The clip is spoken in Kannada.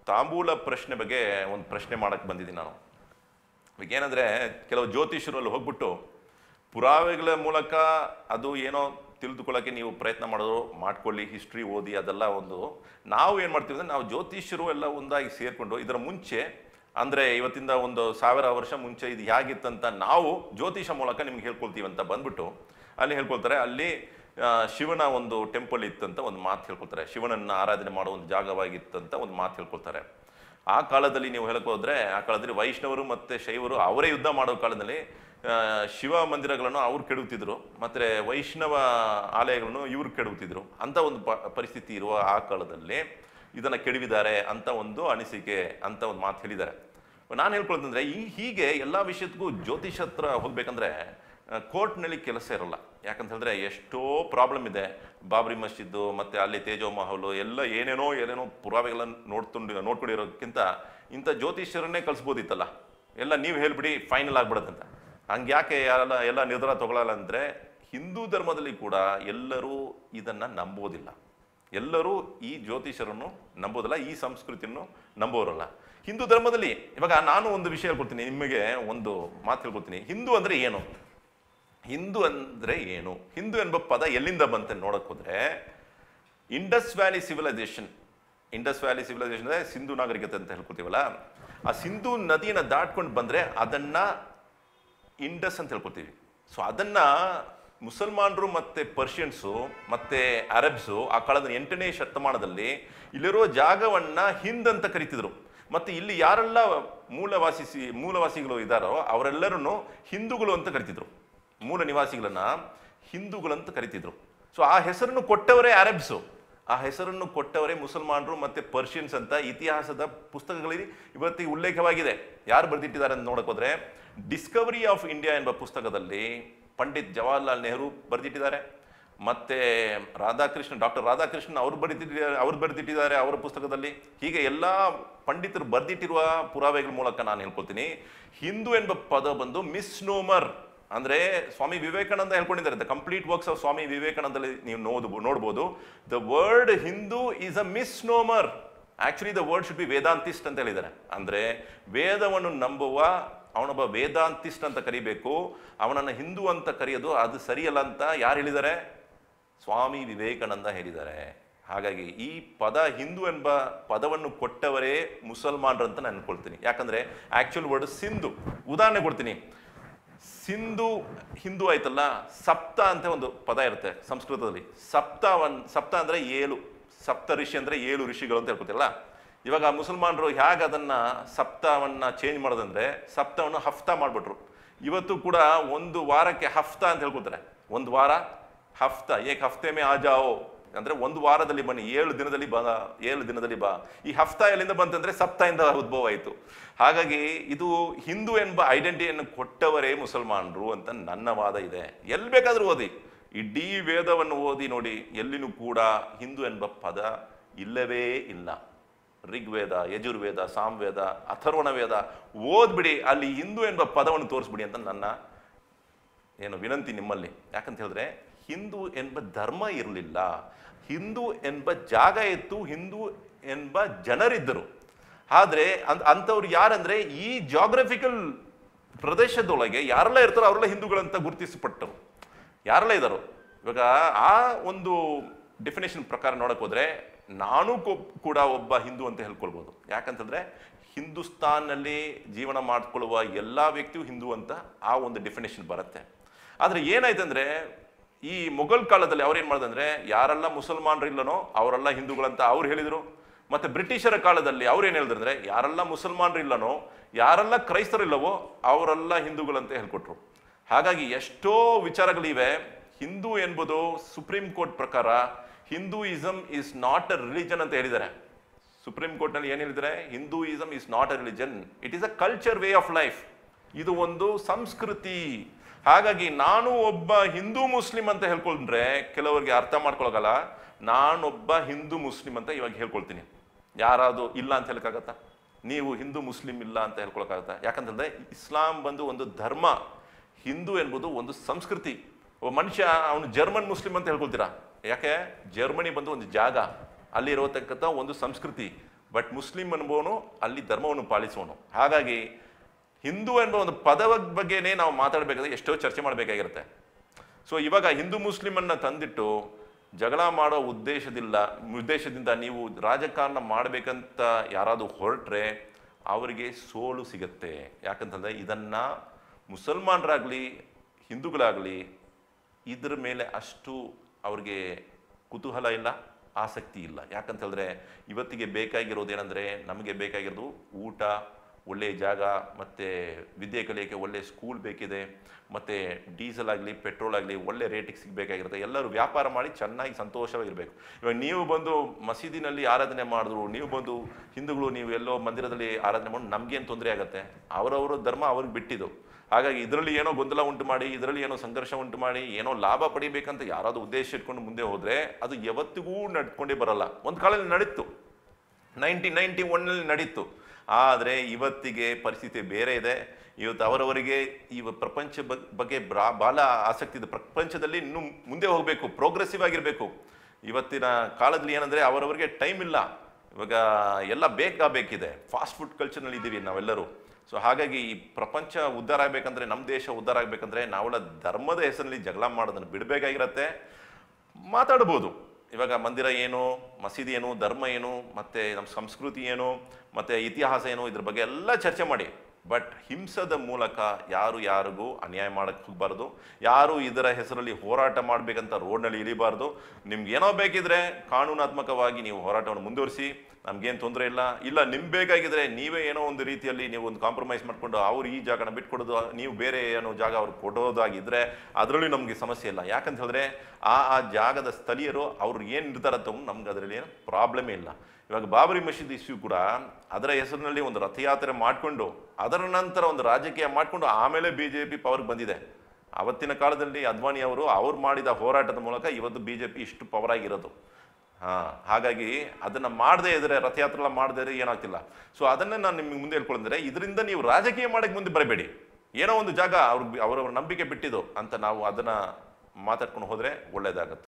ತಾಂಬೂಲ ಪ್ರಶ್ನೆ ಬಗ್ಗೆ ಒಂದು ಪ್ರಶ್ನೆ ಮಾಡಕ್ಕೆ ಬಂದಿದ್ದೀನಿ ನಾನು ಈಗ ಏನಂದರೆ ಕೆಲವು ಜ್ಯೋತಿಷರು ಅಲ್ಲಿ ಹೋಗ್ಬಿಟ್ಟು ಪುರಾವೆಗಳ ಮೂಲಕ ಅದು ಏನೋ ತಿಳಿದುಕೊಳ್ಳೋಕ್ಕೆ ನೀವು ಪ್ರಯತ್ನ ಮಾಡೋದು ಮಾಡ್ಕೊಳ್ಳಿ ಹಿಸ್ಟ್ರಿ ಓದಿ ಅದೆಲ್ಲ ಒಂದು ನಾವು ಏನು ಮಾಡ್ತೀವಿ ಅಂದರೆ ನಾವು ಜ್ಯೋತಿಷರು ಎಲ್ಲ ಒಂದಾಗಿ ಸೇರಿಕೊಂಡು ಇದರ ಮುಂಚೆ ಅಂದರೆ ಇವತ್ತಿಂದ ಒಂದು ಸಾವಿರ ವರ್ಷ ಮುಂಚೆ ಇದು ಹೇಗಿತ್ತಂತ ನಾವು ಜ್ಯೋತಿಷ ಮೂಲಕ ನಿಮ್ಗೆ ಹೇಳ್ಕೊಳ್ತೀವಿ ಅಂತ ಬಂದ್ಬಿಟ್ಟು ಅಲ್ಲಿ ಹೇಳ್ಕೊಳ್ತಾರೆ ಅಲ್ಲಿ ಆ, ಶಿವನ ಒಂದು ಟೆಂಪಲ್ ಇತ್ತಂತ ಒಂದು ಮಾತು ಹೇಳ್ಕೊಳ್ತಾರೆ ಶಿವನನ್ನು ಆರಾಧನೆ ಮಾಡೋ ಒಂದು ಜಾಗವಾಗಿತ್ತಂತ ಒಂದು ಮಾತು ಹೇಳ್ಕೊಳ್ತಾರೆ ಆ ಕಾಲದಲ್ಲಿ ನೀವು ಹೇಳಕ್ ಹೋದ್ರೆ ಆ ಕಾಲದಲ್ಲಿ ವೈಷ್ಣವರು ಮತ್ತೆ ಶೈವರು ಅವರೇ ಯುದ್ಧ ಮಾಡೋ ಕಾಲದಲ್ಲಿ ಆ, ಶಿವ ಮಂದಿರಗಳನ್ನು ಅವ್ರು ಕೆಡುತ್ತಿದ್ರು ಮತ್ತೆ ವೈಷ್ಣವ ಆಲಯಗಳನ್ನು ಇವ್ರು ಕೆಡುತ್ತಿದ್ರು ಅಂತ ಒಂದು ಪ ಪರಿಸ್ಥಿತಿ ಇರುವ ಆ ಕಾಲದಲ್ಲಿ ಇದನ್ನ ಕೆಡವಿದ್ದಾರೆ ಅಂತ ಒಂದು ಅನಿಸಿಕೆ ಅಂತ ಒಂದು ಮಾತು ಹೇಳಿದ್ದಾರೆ ನಾನು ಹೇಳ್ಕೊಳ್ತಂದ್ರೆ ಈ ಹೀಗೆ ಎಲ್ಲ ವಿಷಯಕ್ಕೂ ಜ್ಯೋತಿಷ ಹತ್ರ ಹೋಗ್ಬೇಕಂದ್ರೆ ಕೋರ್ಟ್ನಲ್ಲಿ ಕೆಲಸ ಇರಲ್ಲ ಯಾಕಂತ ಹೇಳಿದ್ರೆ ಎಷ್ಟೋ ಪ್ರಾಬ್ಲಮ್ ಇದೆ ಬಾಬ್ರಿ ಮಸ್ಜಿದ್ದು ಮತ್ತೆ ಅಲ್ಲಿ ತೇಜೋ ಮಹಲು ಎಲ್ಲ ಏನೇನೋ ಏನೇನೋ ಪುರಾವೆಗಳನ್ನು ನೋಡ್ಕೊಂಡು ನೋಡ್ಕೊಂಡಿರೋಕ್ಕಿಂತ ಇಂಥ ಜ್ಯೋತಿಷ್ಯರನ್ನೇ ಕಳಿಸ್ಬೋದಿತ್ತಲ್ಲ ಎಲ್ಲ ನೀವು ಹೇಳ್ಬಿಡಿ ಫೈನಲ್ ಆಗ್ಬಿಡತ್ತಂತ ಹಂಗೆ ಯಾಕೆ ಯಾರೆಲ್ಲ ಎಲ್ಲ ನಿರ್ಧಾರ ತಗೊಳ್ಳಲ್ಲ ಅಂದರೆ ಹಿಂದೂ ಧರ್ಮದಲ್ಲಿ ಕೂಡ ಎಲ್ಲರೂ ಇದನ್ನು ನಂಬೋದಿಲ್ಲ ಎಲ್ಲರೂ ಈ ಜ್ಯೋತಿಷರನ್ನು ನಂಬೋದಿಲ್ಲ ಈ ಸಂಸ್ಕೃತಿಯನ್ನು ನಂಬೋರಲ್ಲ ಹಿಂದೂ ಧರ್ಮದಲ್ಲಿ ಇವಾಗ ನಾನು ಒಂದು ವಿಷಯ ಹೇಳ್ಕೊಡ್ತೀನಿ ನಿಮಗೆ ಒಂದು ಮಾತು ಹೇಳ್ಕೊಡ್ತೀನಿ ಹಿಂದೂ ಅಂದರೆ ಏನು ಹಿಂದೂ ಅಂದರೆ ಏನು ಹಿಂದೂ ಎಂಬ ಪದ ಎಲ್ಲಿಂದ ಬಂತ ನೋಡಕ್ ಹೋದ್ರೆ Indus valley civilisation Indus valley civilisation ಅಂದರೆ ಸಿಂಧು ನಾಗರಿಕತೆ ಅಂತ ಹೇಳ್ಕೊತೀವಲ್ಲ ಆ ಸಿಂಧು ನದಿಯನ್ನು ದಾಟ್ಕೊಂಡು ಬಂದ್ರೆ ಅದನ್ನ ಇಂಡಸ್ ಅಂತ ಹೇಳ್ಕೊತೀವಿ ಸೊ ಅದನ್ನ ಮುಸಲ್ಮಾನರು ಮತ್ತೆ ಪರ್ಷಿಯನ್ಸು ಮತ್ತೆ ಅರಬ್ಸು ಆ ಕಾಲದ ಎಂಟನೇ ಶತಮಾನದಲ್ಲಿ ಇಲ್ಲಿರೋ ಜಾಗವನ್ನ ಹಿಂದ್ ಅಂತ ಕರಿತಿದ್ರು ಮತ್ತೆ ಇಲ್ಲಿ ಯಾರೆಲ್ಲ ಮೂಲವಾಸಿ ಮೂಲವಾಸಿಗಳು ಇದ್ದಾರೋ ಅವರೆಲ್ಲರನ್ನು ಹಿಂದೂಗಳು ಅಂತ ಕರಿತಿದ್ರು ಮೂಲ ನಿವಾಸಿಗಳನ್ನ ಹಿಂದೂಗಳಂತ ಕರಿತಿದ್ರು ಸೊ ಆ ಹೆಸರನ್ನು ಕೊಟ್ಟವರೇ ಅರಬ್ಸು ಆ ಹೆಸರನ್ನು ಕೊಟ್ಟವರೇ ಮುಸಲ್ಮಾನರು ಮತ್ತೆ ಪರ್ಷಿಯನ್ಸ್ ಅಂತ ಇತಿಹಾಸದ ಪುಸ್ತಕಗಳಲ್ಲಿ ಇವತ್ತಿಗೆ ಉಲ್ಲೇಖವಾಗಿದೆ ಯಾರು ಬರೆದಿಟ್ಟಿದ್ದಾರೆ ಅಂತ ನೋಡಕ್ ಹೋದ್ರೆ ಡಿಸ್ಕವರಿ ಆಫ್ ಇಂಡಿಯಾ ಎಂಬ ಪುಸ್ತಕದಲ್ಲಿ ಪಂಡಿತ್ ಜವಾಹರ್ಲಾಲ್ ನೆಹರು ಬರೆದಿಟ್ಟಿದ್ದಾರೆ ಮತ್ತೆ ರಾಧಾಕೃಷ್ಣ ಡಾಕ್ಟರ್ ರಾಧಾಕೃಷ್ಣನ್ ಅವ್ರು ಬರೆದಿಟ್ಟಿದ್ದಾರೆ ಅವ್ರು ಬರೆದಿಟ್ಟಿದ್ದಾರೆ ಅವರ ಪುಸ್ತಕದಲ್ಲಿ ಹೀಗೆ ಎಲ್ಲ ಪಂಡಿತರು ಬರೆದಿಟ್ಟಿರುವ ಪುರಾವೆಗಳ ಮೂಲಕ ನಾನು ಹೇಳ್ಕೊಳ್ತೀನಿ ಹಿಂದೂ ಎಂಬ ಪದ ಬಂದು ಮಿಸ್ನೋಮರ್ ಅಂದ್ರೆ ಸ್ವಾಮಿ ವಿವೇಕಾನಂದ ಹೇಳ್ಕೊಂಡಿದ್ದಾರೆ the complete works of Swami ವಿವೇಕಾನಂದಲ್ಲಿ ನೀವು ನೋಡ್ ನೋಡ್ಬೋದು the word Hindu is a misnomer actually the word should be Vedantist ಅಂತ ಹೇಳಿದ್ದಾರೆ ಅಂದ್ರೆ ವೇದವನ್ನು ನಂಬುವ ಅವನೊಬ್ಬ ವೇದಾಂತಿಸ್ಟ್ ಅಂತ ಕರಿಬೇಕು ಅವನನ್ನು ಹಿಂದೂ ಅಂತ ಕರೆಯೋದು ಅದು ಸರಿಯಲ್ಲ ಅಂತ ಯಾರು ಹೇಳಿದ್ದಾರೆ ಸ್ವಾಮಿ ವಿವೇಕಾನಂದ ಹೇಳಿದ್ದಾರೆ ಹಾಗಾಗಿ ಈ ಪದ ಹಿಂದೂ ಎಂಬ ಪದವನ್ನು ಕೊಟ್ಟವರೇ ಮುಸಲ್ಮಾನರು ಅಂತ ನಾನು ಅನ್ಕೊಳ್ತೀನಿ ಯಾಕಂದ್ರೆ ಆಕ್ಚುಲ್ ವರ್ಡ್ ಸಿಂಧು ಉದಾಹರಣೆ ಕೊಡ್ತೀನಿ ಸಿಂಧು ಹಿಂದೂ ಆಯ್ತಲ್ಲ ಸಪ್ತ ಅಂತ ಒಂದು ಪದ ಇರುತ್ತೆ ಸಂಸ್ಕೃತದಲ್ಲಿ ಸಪ್ತ ಒನ್ ಸಪ್ತ ಅಂದ್ರೆ ಏಳು ಸಪ್ತ ಋಷಿ ಅಂದ್ರೆ ಏಳು ಋಷಿಗಳು ಅಂತ ಹೇಳ್ಕೊತಿರಲ್ಲ ಇವಾಗ ಮುಸಲ್ಮಾನರು ಹೇಗೆ ಅದನ್ನ ಸಪ್ತವನ್ನ ಚೇಂಜ್ ಮಾಡೋದಂದ್ರೆ ಸಪ್ತವನ್ನು ಹಫ್ತಾ ಮಾಡ್ಬಿಟ್ರು ಇವತ್ತು ಕೂಡ ಒಂದು ವಾರಕ್ಕೆ ಹಫ್ತಾ ಅಂತ ಹೇಳ್ಕೊತಾರೆ ಒಂದು ವಾರ ಹಫ್ತಾ ಏಕ್ ಹಫ್ತೆ ಮೇ ಆ ಜಾओ ಅಂದ್ರೆ ಒಂದು ವಾರದಲ್ಲಿ ಬನ್ನಿ ಏಳು ದಿನದಲ್ಲಿ ಬಾ ಏಳು ದಿನದಲ್ಲಿ ಬಾ ಈ ಹಫ್ತಾ ಎಲ್ಲಿಂದ ಬಂತಂದ್ರೆ ಸಪ್ತಾಯಿಂದ ಉದ್ಭವ ಆಯಿತು ಹಾಗಾಗಿ ಇದು ಹಿಂದೂ ಎಂಬ ಐಡೆಂಟಿಟಿಯನ್ನು ಕೊಟ್ಟವರೇ ಮುಸಲ್ಮಾನರು ಅಂತ ನನ್ನ ವಾದ ಇದೆ ಎಲ್ಲಿ ಬೇಕಾದ್ರೂ ಓದಿ ಇಡೀ ವೇದವನ್ನು ಓದಿ ನೋಡಿ ಎಲ್ಲಿನೂ ಕೂಡ ಹಿಂದೂ ಎಂಬ ಪದ ಇಲ್ಲವೇ ಇಲ್ಲ ಋಗ್ವೇದ ಯಜುರ್ವೇದ ಸಾಮವೇದ ಅಥರ್ವಣ ವೇದ ಓದ್ಬಿಡಿ ಅಲ್ಲಿ ಹಿಂದೂ ಎಂಬ ಪದವನ್ನು ತೋರಿಸ್ಬಿಡಿ ಅಂತ ನನ್ನ ಏನು ವಿನಂತಿ ನಿಮ್ಮಲ್ಲಿ ಯಾಕಂತ ಹೇಳಿದ್ರೆ ಹಿಂದೂ ಎಂಬ ಧರ್ಮ ಇರಲಿಲ್ಲ ಹಿಂದೂ ಎಂಬ ಜಾಗ ಇತ್ತು ಹಿಂದೂ ಎಂಬ ಜನರಿದ್ದರು ಆದರೆ ಅಂತ್ ಅಂಥವ್ರು ಯಾರಂದ್ರೆ ಈ ಜಾಗ್ರಫಿಕಲ್ ಪ್ರದೇಶದೊಳಗೆ ಯಾರೆಲ್ಲ ಇರ್ತಾರೋ ಅವರೆಲ್ಲ ಹಿಂದೂಗಳಂತ ಗುರುತಿಸಪಟ್ಟರು ಯಾರೆಲ್ಲ ಇದ್ದಾರೋ ಇವಾಗ ಆ ಒಂದು ಡೆಫಿನೇಷನ್ ಪ್ರಕಾರ ನೋಡಕ್ ಹೋದ್ರೆ ನಾನು ಕೊ- ಕೂಡ ಒಬ್ಬ ಹಿಂದೂ ಅಂತ ಹೇಳ್ಕೊಳ್ಬೋದು ಯಾಕಂತಂದ್ರೆ ಹಿಂದೂಸ್ತಾನ್ನಲ್ಲಿ ಜೀವನ ಮಾಡ್ಕೊಳ್ಳುವ ಎಲ್ಲ ವ್ಯಕ್ತಿಯು ಹಿಂದೂ ಅಂತ ಆ ಒಂದು ಡೆಫಿನೇಷನ್ ಬರುತ್ತೆ ಆದರೆ ಏನಾಯ್ತಂದ್ರೆ ಈ ಮೊಘಲ್ ಕಾಲದಲ್ಲಿ ಅವ್ರೇನ್ ಮಾಡಿದಂದ್ರೆ ಯಾರೆಲ್ಲ ಮುಸಲ್ಮಾನರು ಇಲ್ಲನೋ ಅವರೆಲ್ಲ ಹಿಂದೂಗಳಂತ ಅವ್ರು ಹೇಳಿದ್ರು ಮತ್ತೆ ಬ್ರಿಟಿಷರ ಕಾಲದಲ್ಲಿ ಅವ್ರೇನ್ ಹೇಳಿದ್ರು ಅಂದ್ರೆ ಯಾರೆಲ್ಲ ಮುಸಲ್ಮಾನರು ಇಲ್ಲನೋ ಯಾರೆಲ್ಲ ಕ್ರೈಸ್ತರಿಲ್ಲವೋ ಅವರೆಲ್ಲ ಹಿಂದೂಗಳಂತ ಹೇಳ್ಕೊಟ್ರು ಹಾಗಾಗಿ ಎಷ್ಟೋ ವಿಚಾರಗಳಿವೆ ಹಿಂದೂ ಎಂಬುದು ಸುಪ್ರೀಂ ಕೋರ್ಟ್ ಪ್ರಕಾರ Hinduism is not a religion ಅಂತ ಹೇಳಿದ್ದಾರೆ ಸುಪ್ರೀಂ ಕೋರ್ಟ್ನಲ್ಲಿ ಏನು ಹೇಳಿದ್ದಾರೆ Hinduism is not a religion it is a culture way of life ಇದು ಒಂದು ಸಂಸ್ಕೃತಿ ಹಾಗಾಗಿ ನಾನು ಒಬ್ಬ ಹಿಂದೂ ಮುಸ್ಲಿಂ ಅಂತ ಹೇಳ್ಕೊಂಡ್ರೆ ಕೆಲವರಿಗೆ ಅರ್ಥ ಮಾಡ್ಕೊಳಗಲ್ಲ ನಾನೊಬ್ಬ ಹಿಂದೂ ಮುಸ್ಲಿಂ ಅಂತ ಇವಾಗ ಹೇಳ್ಕೊಳ್ತೀನಿ ಯಾರಾದ್ರು ಇಲ್ಲ ಅಂತ ಹೇಳಕ್ಕಾಗತ್ತಾ ನೀವು ಹಿಂದೂ ಮುಸ್ಲಿಂ ಇಲ್ಲ ಅಂತ ಹೇಳ್ಕೊಳಕ್ಕಾಗತ್ತಾ ಯಾಕಂತಂದ್ರೆ ಇಸ್ಲಾಂ ಬಂದು ಒಂದು ಧರ್ಮ ಹಿಂದೂ ಎಂಬುದು ಒಂದು ಸಂಸ್ಕೃತಿ ಒಬ್ಬ ಮನುಷ್ಯ ಅವನು ಜರ್ಮನ್ ಮುಸ್ಲಿಂ ಅಂತ ಹೇಳ್ಕೊಳ್ತೀರಾ ಯಾಕೆ ಜರ್ಮನಿ ಬಂದು ಒಂದು ಜಾಗ ಅಲ್ಲಿ ಇರತಕ್ಕಂಥ ಒಂದು ಸಂಸ್ಕೃತಿ ಬಟ್ ಮುಸ್ಲಿಂ ಅನುಭವನು ಅಲ್ಲಿ ಧರ್ಮವನ್ನು ಪಾಲಿಸುವನು ಹಾಗಾಗಿ ಹಿಂದೂ ಎಂಬ ಒಂದು ಪದದ ಬಗ್ಗೆನೇ ನಾವು ಮಾತಾಡಬೇಕಾದ್ರೆ ಎಷ್ಟೋ ಚರ್ಚೆ ಮಾಡಬೇಕಾಗಿರುತ್ತೆ ಸೊ ಇವಾಗ ಹಿಂದೂ ಮುಸ್ಲಿಮನ್ನ ತಂದಿಟ್ಟು ಜಗಳ ಮಾಡೋ ಉದ್ದೇಶದಿಲ್ಲ ಉದ್ದೇಶದಿಂದ ನೀವು ರಾಜಕಾರಣ ಮಾಡಬೇಕಂತ ಯಾರಾದರೂ ಹೊರಟ್ರೆ ಅವರಿಗೆ ಸೋಲು ಸಿಗತ್ತೆ ಯಾಕಂತಂದ್ರೆ ಇದನ್ನ ಮುಸಲ್ಮಾನರಾಗಲಿ ಹಿಂದೂಗಳಾಗಲಿ ಇದ್ರ ಮೇಲೆ ಅಷ್ಟು ಅವ್ರಿಗೆ ಕುತೂಹಲ ಇಲ್ಲ ಆಸಕ್ತಿ ಇಲ್ಲ ಯಾಕಂತ ಹೇಳಿದ್ರೆ ಇವತ್ತಿಗೆ ಬೇಕಾಗಿರೋದು ಏನಂದ್ರೆ ನಮಗೆ ಬೇಕಾಗಿರೋದು ಊಟ ಒಳ್ಳೆಯ ಜಾಗ ಮತ್ತು ವಿದ್ಯೆ ಕಲಿಯೋಕ್ಕೆ ಒಳ್ಳೆ ಸ್ಕೂಲ್ ಬೇಕಿದೆ ಮತ್ತು ಡೀಸೆಲ್ ಆಗಲಿ ಪೆಟ್ರೋಲ್ ಆಗಲಿ ಒಳ್ಳೆ ರೇಟಿಗೆ ಸಿಗಬೇಕಾಗಿರುತ್ತೆ ಎಲ್ಲರೂ ವ್ಯಾಪಾರ ಮಾಡಿ ಚೆನ್ನಾಗಿ ಸಂತೋಷವಾಗಿರಬೇಕು ಇವಾಗ ನೀವು ಬಂದು ಮಸೀದಿನಲ್ಲಿ ಆರಾಧನೆ ಮಾಡಿದ್ರು ನೀವು ಬಂದು ಹಿಂದೂಗಳು ನೀವು ಎಲ್ಲೋ ಮಂದಿರದಲ್ಲಿ ಆರಾಧನೆ ಮಾಡಿ ನಮಗೇನು ತೊಂದರೆ ಆಗುತ್ತೆ ಅವರವರ ಧರ್ಮ ಅವ್ರಿಗೆ ಬಿಟ್ಟಿದ್ದು ಹಾಗಾಗಿ ಇದರಲ್ಲಿ ಏನೋ ಗೊಂದಲ ಉಂಟು ಮಾಡಿ ಇದರಲ್ಲಿ ಏನೋ ಸಂಘರ್ಷ ಉಂಟು ಮಾಡಿ ಏನೋ ಲಾಭ ಪಡಿಬೇಕಂತ ಯಾರಾದರೂ ಉದ್ದೇಶ ಇಟ್ಕೊಂಡು ಮುಂದೆ ಹೋದರೆ ಅದು ಯಾವತ್ತಿಗೂ ನಡ್ಕೊಂಡೇ ಬರಲ್ಲ ಒಂದು ಕಾಲದಲ್ಲಿ ನಡೀತು ನೈನ್ಟೀನ್ ನೈಂಟಿ ಒನ್ನಲ್ಲಿ ನಡೀತು ಆದರೆ ಇವತ್ತಿಗೆ ಪರಿಸ್ಥಿತಿ ಬೇರೆ ಇದೆ ಇವತ್ತು ಅವರವರಿಗೆ ಈ ಪ್ರಪಂಚ ಬಗ್- ಬಗ್ಗೆ ಬ್ರಾ ಭಾಳ ಆಸಕ್ತಿ ಇದೆ ಪ್ರಪಂಚದಲ್ಲಿ ಇನ್ನೂ ಮುಂದೆ ಹೋಗಬೇಕು ಪ್ರೋಗ್ರೆಸಿವ್ ಆಗಿರಬೇಕು ಇವತ್ತಿನ ಕಾಲದಲ್ಲಿ ಏನಂದರೆ ಅವರವರಿಗೆ ಟೈಮ್ ಇಲ್ಲ ಇವಾಗ ಎಲ್ಲ ಬೇಕಾಗಬೇಕಿದೆ ಫಾಸ್ಟ್ ಫುಡ್ ಕಲ್ಚರ್ನಲ್ಲಿ ಇದ್ದೀವಿ ನಾವೆಲ್ಲರೂ ಸೊ ಹಾಗಾಗಿ ಈ ಪ್ರಪಂಚ ಉದ್ಧಾರ ಆಗಬೇಕಂದ್ರೆ ನಮ್ಮ ದೇಶ ಉದ್ಧಾರ ಆಗಬೇಕಂದ್ರೆ ನಾವೆಲ್ಲ ಧರ್ಮದ ಹೆಸರಲ್ಲಿ ಜಗಳ ಮಾಡೋದನ್ನು ಬಿಡಬೇಕಾಗಿರತ್ತೆ ಮಾತಾಡ್ಬೋದು ಇವಾಗ ಮಂದಿರ ಏನು ಮಸೀದಿ ಏನು ಧರ್ಮ ಏನು ಮತ್ತು ನಮ್ಮ ಸಂಸ್ಕೃತಿ ಏನು ಮತ್ತು ಇತಿಹಾಸ ಏನು ಇದ್ರ ಬಗ್ಗೆ ಎಲ್ಲ ಚರ್ಚೆ ಮಾಡಿ ಬಟ್ ಹಿಂಸದ ಮೂಲಕ ಯಾರು ಯಾರಿಗೂ ಅನ್ಯಾಯ ಮಾಡಕ್ಕೆ ಹೋಗಬಾರ್ದು ಯಾರು ಇದರ ಹೆಸರಲ್ಲಿ ಹೋರಾಟ ಮಾಡಬೇಕಂತ ರೋಡ್ನಲ್ಲಿ ಇಳಿಬಾರ್ದು ನಿಮ್ಗೆ ಏನೋ ಬೇಕಿದ್ರೆ ಕಾನೂನಾತ್ಮಕವಾಗಿ ನೀವು ಹೋರಾಟವನ್ನು ಮುಂದುವರಿಸಿ ನಮ್ಗೇನು ತೊಂದರೆ ಇಲ್ಲ ಇಲ್ಲ ನಿಮ್ಗೆ ಬೇಕಾಗಿದ್ರೆ ನೀವೇ ಏನೋ ಒಂದು ರೀತಿಯಲ್ಲಿ ನೀವು ಒಂದು ಕಾಂಪ್ರಮೈಸ್ ಮಾಡ್ಕೊಂಡು ಅವ್ರು ಈ ಜಾಗನ ಬಿಟ್ಕೊಡೋದು ನೀವು ಬೇರೆ ಏನೋ ಜಾಗ ಅವ್ರಿಗೆ ಕೊಡೋದಾಗಿದ್ರೆ ಅದರಲ್ಲೂ ನಮಗೆ ಸಮಸ್ಯೆ ಇಲ್ಲ ಯಾಕಂತ ಹೇಳಿದ್ರೆ ಆ ಆ ಜಾಗದ ಸ್ಥಳೀಯರು ಅವ್ರು ಏನು ನಿರ್ಧಾರ ತಗೊಂಡು ನಮ್ಗೆ ಅದರಲ್ಲಿ ಏನು ಪ್ರಾಬ್ಲಮೇ ಇಲ್ಲ ಇವಾಗ ಬಾಬರಿ ಮಸೀದ್ ಇಶ್ಯೂ ಕೂಡ ಅದರ ಹೆಸರಿನಲ್ಲಿ ಒಂದು ರಥಯಾತ್ರೆ ಮಾಡಿಕೊಂಡು ಅದರ ನಂತರ ಒಂದು ರಾಜಕೀಯ ಮಾಡಿಕೊಂಡು ಆಮೇಲೆ ಬಿ ಜೆ ಪಿ ಪವರ್ಗೆ ಬಂದಿದೆ ಅವತ್ತಿನ ಕಾಲದಲ್ಲಿ ಅದ್ವಾನಿ ಅವರು ಅವ್ರು ಮಾಡಿದ ಹೋರಾಟದ ಮೂಲಕ ಇವತ್ತು ಬಿ ಜೆ ಪಿ ಇಷ್ಟು ಪವರ್ ಆಗಿರೋದು ಹಾ ಹಾಗಾಗಿ ಅದನ್ನ ಮಾಡದೇ ಇದ್ರೆ ರಥಯಾತ್ರೆ ಎಲ್ಲ ಮಾಡದೇ ಇದ್ರೆ ಏನಾಗ್ತಿಲ್ಲ ಸೊ ಅದನ್ನೇ ನಾನು ನಿಮ್ಗೆ ಮುಂದೆ ಹೇಳ್ಕೊಂಡ್ರೆ ಇದರಿಂದ ನೀವು ರಾಜಕೀಯ ಮಾಡಕ್ಕೆ ಮುಂದೆ ಬರಬೇಡಿ ಏನೋ ಒಂದು ಜಾಗ ಅವ್ರಿಗೆ ಅವರವ್ರ ನಂಬಿಕೆ ಬಿಟ್ಟಿದ್ದು ಅಂತ ನಾವು ಅದನ್ನ ಮಾತಾಡ್ಕೊಂಡು ಹೋದ್ರೆ ಒಳ್ಳೇದಾಗತ್ತೆ